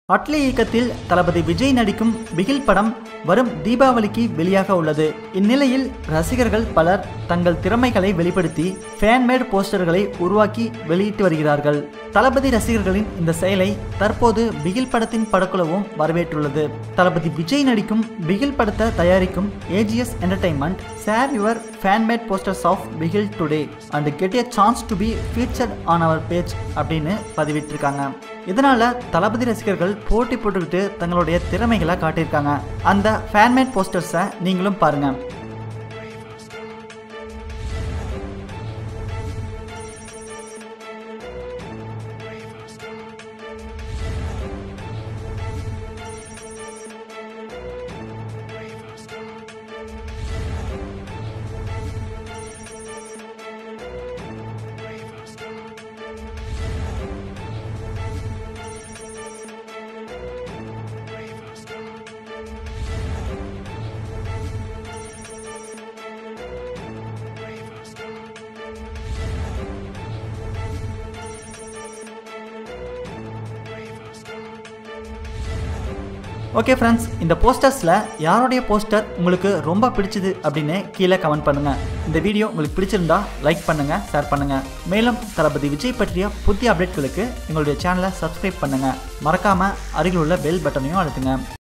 அட்லி இயக்கத்தில் தளபதி விஜய் நடிக்கும் பிகில் படம் வரும் தீபாவளிக்கு வெளியாக உள்ளது இந்நிலையில் ரசிகர்கள் பலர் தங்கள் திறமைகளை வெளிப்படுத்தி ஃபேன்மேட் போஸ்டர்களை உருவாக்கி வெளியிட்டு வருகிறார்கள் தளபதி ரசிகர்களின் இந்த செயலை தற்போது பிகில் படத்தின் படக்குழுவும் வரவேற்றுள்ளது தளபதி விஜய் நடிக்கும் பிகில் படத்தை தயாரிக்கும் AGS Entertainment share your fanmade posters of Bigil today and get a chance to be featured on our page அப்படின்னு பதிவிட்டிருக்காங்க இதனால தளபதி ரசிகர்கள் போட்டி போட்டுக்கிட்டு தங்களுடைய திறமைகளை காட்டியிருக்காங்க அந்த ஃபேன்மேட் போஸ்டர்ஸை நீங்களும் பாருங்க ஓகே ஃப்ரெண்ட்ஸ் இந்த போஸ்டர்ஸில் யாருடைய போஸ்டர் உங்களுக்கு ரொம்ப பிடிச்சது அப்படின்னு கீழே கமெண்ட் பண்ணுங்கள் இந்த வீடியோ உங்களுக்கு பிடிச்சிருந்தா லைக் பண்ணுங்கள் ஷேர் பண்ணுங்கள் மேலும் தளபதி விஜய் பற்றிய புதிய அப்டேட்களுக்கு எங்களுடைய சேனலை சப்ஸ்கிரைப் பண்ணுங்கள் மறக்காமல் அருகில் உள்ள பெல் பட்டனையும் அழுத்துங்க